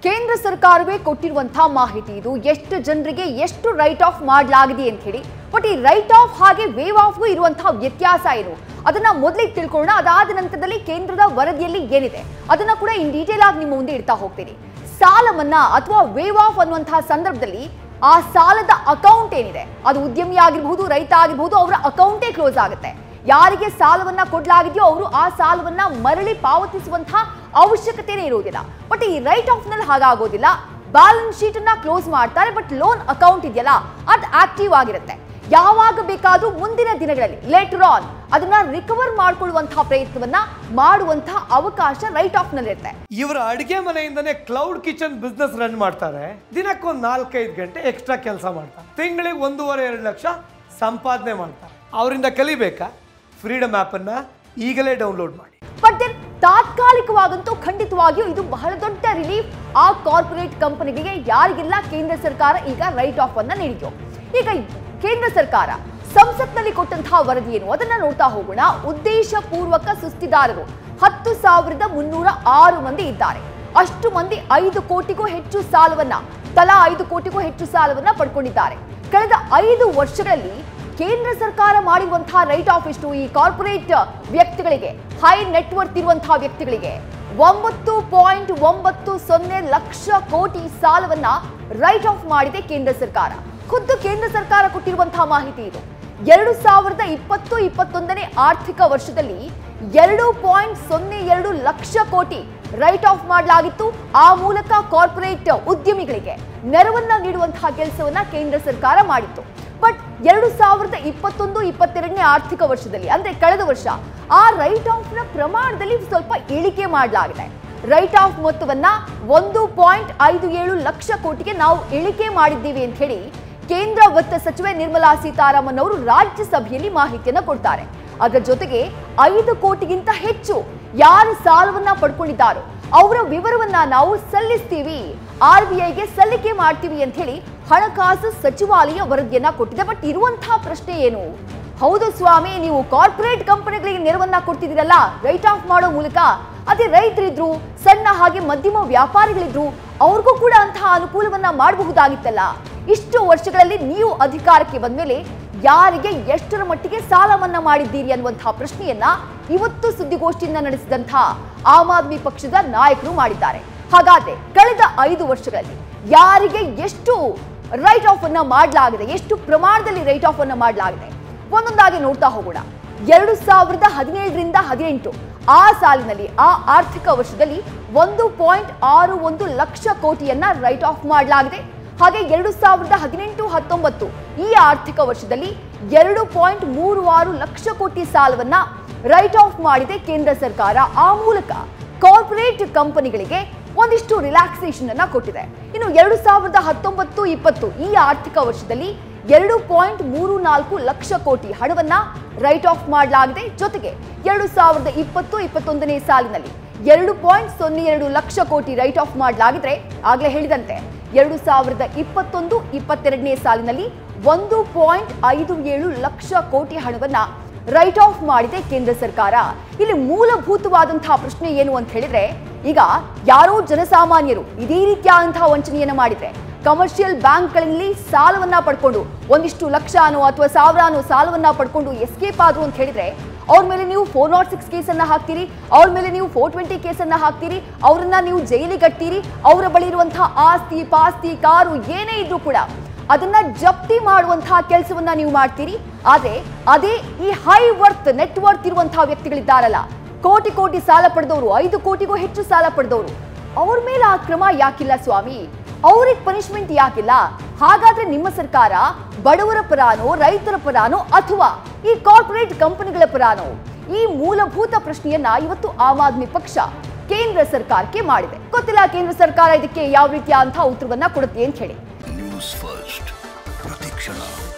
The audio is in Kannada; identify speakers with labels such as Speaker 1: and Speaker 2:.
Speaker 1: ಕೇಂದ್ರ ಸರ್ಕಾರವೇ ಕೊಟ್ಟಿರುವಂತಹ ಮಾಹಿತಿ ಇದು ಎಷ್ಟು ಜನರಿಗೆ ಎಷ್ಟು ರೈಟ್ ಆಫ್ ಮಾಡಲಾಗಿದೆ ಅಂತ ಹೇಳಿ ಬಟ್ ಈ ರೈಟ್ ಆಫ್ ಹಾಗೆ ವೇವ್ ಆಫ್ಗೂ ಇರುವಂತಹ ವ್ಯತ್ಯಾಸ ಏನು ಅದನ್ನ ಮೊದಲಿಗೆ ತಿಳ್ಕೊಳ್ಳೋಣ ಅದಾದ ನಂತರದಲ್ಲಿ ಕೇಂದ್ರದ ವರದಿಯಲ್ಲಿ ಏನಿದೆ ಅದನ್ನ ಕೂಡ ಇನ್ ಡೀಟೇಲ್ ಆಗಿ ನಿಮ್ಮ ಮುಂದೆ ಇಡ್ತಾ ಹೋಗ್ತೀನಿ ಸಾಲ ಮನ್ನಾ ಅಥವಾ ವೇವ್ ಆಫ್ ಅನ್ನುವಂತಹ ಸಂದರ್ಭದಲ್ಲಿ ಆ ಸಾಲದ ಅಕೌಂಟ್ ಏನಿದೆ ಅದು ಉದ್ಯಮಿ ಆಗಿರಬಹುದು ರೈತ ಆಗಿರಬಹುದು ಅವರ ಅಕೌಂಟೇ ಕ್ಲೋಸ್ ಆಗುತ್ತೆ ಯಾರಿಗೆ ಸಾಲವನ್ನ ಕೊಡ್ಲಾಗಿದೆಯೋ ಅವರು ಆ ಸಾಲವನ್ನ ಮರಳಿ ಪಾವತಿಸುವಂತಹ ಅವಶ್ಯಕತೆನೇ ಇರುವುದಿಲ್ಲ ಬಟ್ ಈ ರೈಟ್ ಆಫ್ ನಲ್ಲಿ ಹಾಗಾಗೋದಿಲ್ಲ ಬ್ಯಾಲೆನ್ಸ್ ಶೀಟ್ ಅನ್ನ ಕ್ಲೋಸ್ ಮಾಡ್ತಾರೆ ಬಟ್ ಲೋನ್ ಅಕೌಂಟ್ ಇದೆಯಲ್ಲ ಅದು ಆಕ್ಟಿವ್ ಆಗಿರುತ್ತೆ ಯಾವಾಗ ಬೇಕಾದ್ರೂ ಮುಂದಿನ ದಿನಗಳಲ್ಲಿ ಲೇಟರ್ ಆನ್ ಅದನ್ನ ರಿಕವರ್ ಮಾಡ್ಕೊಳ್ಳುವಂತಹ ಪ್ರಯತ್ನವನ್ನ ಮಾಡುವಂತಹ ಅವಕಾಶ ರೈಟ್ ಆಫ್ ನಲ್ಲಿರುತ್ತೆ
Speaker 2: ಇವರ ಅಡಿಗೆ ಮನೆಯಿಂದನೇ ಕ್ಲೌಡ್ ಕಿಚನ್ ಬಿಸ್ನೆಸ್ ರನ್ ಮಾಡ್ತಾರೆ ದಿನಕ್ಕೊಂದು ನಾಲ್ಕೈದು ಗಂಟೆ ಎಕ್ಸ್ಟ್ರಾ ಕೆಲಸ ಮಾಡ್ತಾರೆ ತಿಂಗಳಿಗೆ ಒಂದೂವರೆ ಎರಡು ಲಕ್ಷ ಸಂಪಾದನೆ ಮಾಡ್ತಾರೆ ಅವರಿಂದ ಕಲಿಬೇಕಾ ಫ್ರೀಡಮ್ ಆ್ಯಪನ್ನು ಈಗಲೇ ಡೌನ್ಲೋಡ್ ಮಾಡಿ
Speaker 1: ಬಟ್ ದೆನ್ ತಾತ್ಕಾಲಿಕವಾಗಂತೂ ಖಂಡಿತವಾಗಿಯೂ ಇದು ಬಹಳ ದೊಡ್ಡ ರಿಲೀಫ್ ಆ ಕಾರ್ಪೊರೇಟ್ ಕಂಪನಿಗಳಿಗೆ ಯಾರಿಗೆಲ್ಲ ಕೇಂದ್ರ ಸರ್ಕಾರ ಈಗ ರೈಟ್ ಆಫ್ ಅನ್ನ ನೀಡಿದೆಯೋ ಈಗ ಕೇಂದ್ರ ಸರ್ಕಾರ ಸಂಸತ್ನಲ್ಲಿ ಕೊಟ್ಟಂತಹ ವರದಿ ಏನು ಅದನ್ನ ನೋಡ್ತಾ ಹೋಗೋಣ ಉದ್ದೇಶ ಪೂರ್ವಕ ಸುಸ್ತಿದಾರರು ಹತ್ತು ಸಾವಿರದ ಮುನ್ನೂರ ಆರು ಮಂದಿ ಇದ್ದಾರೆ ಅಷ್ಟು ಮಂದಿ ಐದು ಕೋಟಿಗೂ ಹೆಚ್ಚು ಸಾಲವನ್ನ ತಲಾ ಐದು ಕೋಟಿಗೂ ಹೆಚ್ಚು ಸಾಲವನ್ನ ಪಡ್ಕೊಂಡಿದ್ದಾರೆ ಕಳೆದ ಐದು ವರ್ಷಗಳಲ್ಲಿ ಕೇಂದ್ರ ಸರ್ಕಾರ ಮಾಡಿರುವಂತಹ ರೈಟ್ ಆಫ್ ಎಷ್ಟು ಈ ಕಾರ್ಪೊರೇಟ್ ವ್ಯಕ್ತಿಗಳಿಗೆ ಹೈ ನೆಟ್ವರ್ತ್ ಇರುವಂತಹ ವ್ಯಕ್ತಿಗಳಿಗೆ ಒಂಬತ್ತು ಪಾಯಿಂಟ್ ಒಂಬತ್ತು ಸೊನ್ನೆ ಲಕ್ಷ ಕೋಟಿ ಸಾಲವನ್ನ ರೈಟ್ ಆಫ್ ಮಾಡಿದೆ ಕೇಂದ್ರ ಸರ್ಕಾರ ಖುದ್ದು ಕೇಂದ್ರ ಸರ್ಕಾರ ಕೊಟ್ಟಿರುವಂತಹ ಮಾಹಿತಿ ಇದು ಎರಡು ಸಾವಿರದ ಇಪ್ಪತ್ತು ಇಪ್ಪತ್ತೊಂದನೇ ಆರ್ಥಿಕ ವರ್ಷದಲ್ಲಿ ಎರಡು ಪಾಯಿಂಟ್ ಸೊನ್ನೆ ಎರಡು ಲಕ್ಷ ಕೋಟಿ ರೈಟ್ ಆಫ್ ಮಾಡಲಾಗಿತ್ತು ಆ ಮೂಲಕ ಕಾರ್ಪೊರೇಟ್ ಉದ್ಯಮಿಗಳಿಗೆ ನೆರವನ್ನ ನೀಡುವಂತಹ ಕೆಲಸವನ್ನ ಕೇಂದ್ರ ಸರ್ಕಾರ ಮಾಡಿತ್ತು ಬಟ್ ಎರಡು ಸಾವಿರದ ಇಪ್ಪತ್ತೊಂದು ಇಪ್ಪತ್ತೆರಡನೇ ಆರ್ಥಿಕ ವರ್ಷದಲ್ಲಿ ಅಂದ್ರೆ ಕಳೆದ ವರ್ಷ ಆ ರೈಟ್ ಆಫ್ ನ ಪ್ರಮಾಣದಲ್ಲಿ ಸ್ವಲ್ಪ ಇಳಿಕೆ ಮಾಡಲಾಗಿದೆ ರೈಟ್ ಆಫ್ ಮೊತ್ತವನ್ನ ಒಂದು ಪಾಯಿಂಟ್ ಐದು ಏಳು ಲಕ್ಷ ಕೋಟಿಗೆ ನಾವು ಇಳಿಕೆ ಮಾಡಿದ್ದೀವಿ ಅಂತ ಹೇಳಿ ಕೇಂದ್ರ ವಿತ್ತ ಸಚಿವೆ ನಿರ್ಮಲಾ ಸೀತಾರಾಮನ್ ಅವರು ರಾಜ್ಯಸಭೆಯಲ್ಲಿ ಮಾಹಿತಿಯನ್ನ ಕೊಡ್ತಾರೆ ಅದರ ಜೊತೆಗೆ ಐದು ಕೋಟಿಗಿಂತ ಹೆಚ್ಚು ಯಾರು ಸಾಲವನ್ನ ಪಡ್ಕೊಂಡಿದ್ದಾರೋ ಅವರ ವಿವರವನ್ನ ನಾವು ಸಲ್ಲಿಸ್ತೀವಿ ಆರ್ ಬಿ ಐಗೆ ಸಲ್ಲಿಕೆ ಮಾಡ್ತೀವಿ ಅಂತ ಹೇಳಿ ಹಣಕಾಸು ಸಚಿವಾಲಯ ವರದಿಯನ್ನ ಕೊಟ್ಟಿದೆ ಬಟ್ ಇರುವಂತಹ ಪ್ರಶ್ನೆ ಏನು ಹೌದು ಸ್ವಾಮಿ ನೀವು ಕಾರ್ಪೊರೇಟ್ ಕಂಪನಿಗಳಿಗೆ ನೆರವನ್ನ ಕೊಡ್ತಿದ್ದೀರಲ್ಲ ರೈಟ್ ಆಫ್ ಮಾಡೋ ಮೂಲಕ ಅದೇ ರೈತರಿದ್ರು ಸಣ್ಣ ಹಾಗೆ ಮಧ್ಯಮ ವ್ಯಾಪಾರಿಗಳಿದ್ರು ಅವ್ರಿಗೂ ಕೂಡ ಅಂತಹ ಅನುಕೂಲವನ್ನ ಮಾಡಬಹುದಾಗಿತ್ತಲ್ಲ ಇಷ್ಟು ವರ್ಷಗಳಲ್ಲಿ ನೀವು ಅಧಿಕಾರಕ್ಕೆ ಬಂದ್ಮೇಲೆ ಯಾರಿಗೆ ಎಷ್ಟರ ಮಟ್ಟಿಗೆ ಸಾಲ ಮನ್ನಾ ಮಾಡಿದ್ದೀರಿ ಅನ್ನುವಂತಹ ಪ್ರಶ್ನೆಯನ್ನ ಇವತ್ತು ಸುದ್ದಿಗೋಷ್ಠಿಯನ್ನ ನಡೆಸಿದಂತಹ ಆಮ್ ಆದ್ಮಿ ಪಕ್ಷದ ನಾಯಕರು ಮಾಡಿದ್ದಾರೆ ಹಾಗಾದ್ರೆ ಕಳೆದ ಐದು ವರ್ಷಗಳಲ್ಲಿ ಯಾರಿಗೆ ಎಷ್ಟು ರೈಟ್ ಆಫ್ ಅನ್ನ ಮಾಡಲಾಗಿದೆ ಎಷ್ಟು ಪ್ರಮಾಣದಲ್ಲಿ ರೈಟ್ ಆಫ್ ಅನ್ನ ಮಾಡಲಾಗಿದೆ ಒಂದೊಂದಾಗಿ ನೋಡ್ತಾ ಹೋಗೋಣ ಎರಡು ಸಾವಿರದ ಹದಿನೇಳರಿಂದ ಹದಿನೆಂಟು ಆ ಸಾಲಿನಲ್ಲಿ ಆ ಆರ್ಥಿಕ ವರ್ಷದಲ್ಲಿ ಒಂದು ಪಾಯಿಂಟ್ ಆರು ಒಂದು ಲಕ್ಷ ಕೋಟಿಯನ್ನ ರೈಟ್ ಆಫ್ ಮಾಡಲಾಗಿದೆ ಹಾಗೆ ಎರಡು ಸಾವಿರದ ಹದಿನೆಂಟು ಹತ್ತೊಂಬತ್ತು ಈ ಆರ್ಥಿಕ ವರ್ಷದಲ್ಲಿ ಎರಡು ಪಾಯಿಂಟ್ ಮೂರು ಆರು ಲಕ್ಷ ಕೋಟಿ ಸಾಲವನ್ನ ರೈಟ್ ಆಫ್ ಮಾಡಿದೆ ಕೇಂದ್ರ ಸರ್ಕಾರ ಆ ಮೂಲಕ ಕಾರ್ಪೊರೇಟ್ ಕಂಪನಿಗಳಿಗೆ ಒಂದಿಷ್ಟು ರಿಲ್ಯಾಕ್ಸೇಷನ್ ಅನ್ನ ಕೊಟ್ಟಿದೆ ಇನ್ನು ಎರಡು ಸಾವಿರದ ಹತ್ತೊಂಬತ್ತು ಇಪ್ಪತ್ತು ಈ ಆರ್ಥಿಕ ವರ್ಷದಲ್ಲಿ ಎರಡು ಪಾಯಿಂಟ್ ಮೂರು ನಾಲ್ಕು ಲಕ್ಷ ಕೋಟಿ ಹಣವನ್ನ ರೈಟ್ ಆಫ್ ಮಾಡಲಾಗಿದೆ ಜೊತೆಗೆ ಎರಡು ಸಾವಿರದ ಇಪ್ಪತ್ತು ಇಪ್ಪತ್ತೊಂದನೇ ಸಾಲಿನಲ್ಲಿ ಎರಡು ಪಾಯಿಂಟ್ ಸೊನ್ನೆ ಎರಡು ಲಕ್ಷ ಕೋಟಿ ರೈಟ್ ಆಫ್ ಮಾಡಲಾಗಿದ್ರೆ ಆಗಲೇ ಹೇಳಿದಂತೆ ಎರಡು ಸಾವಿರದ ಇಪ್ಪತ್ತೊಂದು ಇಪ್ಪತ್ತೆರಡನೇ ಸಾಲಿನಲ್ಲಿ ಒಂದು ಪಾಯಿಂಟ್ ಐದು ಏಳು ಲಕ್ಷ ಕೋಟಿ ಹಣವನ್ನ ರೈಟ್ ಆಫ್ ಮಾಡಿದೆ ಕೇಂದ್ರ ಸರ್ಕಾರ ಇಲ್ಲಿ ಮೂಲಭೂತವಾದಂತಹ ಪ್ರಶ್ನೆ ಏನು ಅಂತ ಹೇಳಿದ್ರೆ ಈಗ ಯಾರೋ ಜನಸಾಮಾನ್ಯರು ಇದೇ ರೀತಿಯಾದಂತಹ ವಂಚನೆಯನ್ನ ಮಾಡಿದ್ರೆ ಕಮರ್ಷಿಯಲ್ ಬ್ಯಾಂಕ್ಗಳಲ್ಲಿ ಸಾಲವನ್ನ ಪಡ್ಕೊಂಡು ಒಂದಿಷ್ಟು ಲಕ್ಷನೋ ಅಥವಾ ಸಾವಿರಾನೋ ಸಾಲವನ್ನ ಪಡ್ಕೊಂಡು ಎಸ್ಕೇಪ್ ಆದ್ರು ಅಂತ ಹೇಳಿದ್ರೆ ಅವ್ರ ಮೇಲೆ ನೀವು ಫೋರ್ ನಾಟ್ ಸಿಕ್ಸ್ ಕೇಸನ್ನ ಹಾಕ್ತೀರಿ ಅವ್ರ ಮೇಲೆ ನೀವು ಫೋರ್ ಟ್ವೆಂಟಿ ಕೇಸನ್ನ ಹಾಕ್ತೀರಿ ಅವರನ್ನ ನೀವು ಜೈಲಿಗೆ ಕಟ್ತೀರಿ ಅವರ ಬಳಿ ಇರುವಂತಹ ಆಸ್ತಿ ಪಾಸ್ತಿ ಕಾರು ಏನೇ ಇದ್ರೂ ಕೂಡ ಅದನ್ನ ಜಪ್ತಿ ಮಾಡುವಂತಹ ಕೆಲಸವನ್ನ ನೀವು ಮಾಡ್ತೀರಿ ಆದ್ರೆ ಅದೇ ಈ ಹೈ ವರ್ತ್ ನೆಟ್ ವರ್ತ್ ಇರುವಂತಹ ವ್ಯಕ್ತಿಗಳಿದ್ದಾರಲ್ಲ ಕೋಟಿ ಕೋಟಿ ಸಾಲ ಪಡೆದವರು ಐದು ಕೋಟಿಗೂ ಹೆಚ್ಚು ಸಾಲ ಪಡೆದವರು ಅವ್ರ ಮೇಲೆ ಆ ಕ್ರಮ ಯಾಕಿಲ್ಲ ಸ್ವಾಮಿ ಅವ್ರಿಗೆ ಪನಿಷ್ಮೆಂಟ್ ಯಾಕಿಲ್ಲ ಹಾಗಾದ್ರೆ ನಿಮ್ಮ ಸರ್ಕಾರ ಬಡವರ ಪರಾನೋ ರೈತರ ಪರಾನೋ ಅಥವಾ ಈ ಕಾರ್ಪೊರೇಟ್ ಕಂಪನಿಗಳ ಪರಾನೋ ಈ ಮೂಲಭೂತ ಪ್ರಶ್ನೆಯನ್ನ ಇವತ್ತು ಆಮ್ ಆದ್ಮಿ ಪಕ್ಷ ಕೇಂದ್ರ ಸರ್ಕಾರಕ್ಕೆ ಮಾಡಿದೆ ಗೊತ್ತಿಲ್ಲ ಕೇಂದ್ರ ಸರ್ಕಾರ ಇದಕ್ಕೆ ಯಾವ ರೀತಿಯ ಅಂತ ಉತ್ತರವನ್ನ ಕೊಡುತ್ತೆ ಅಂತ ಹೇಳಿ
Speaker 3: ನ್ಯೂಸ್ ಫಸ್ಟ್ ಪ್ರತಿಕ್ಷಣ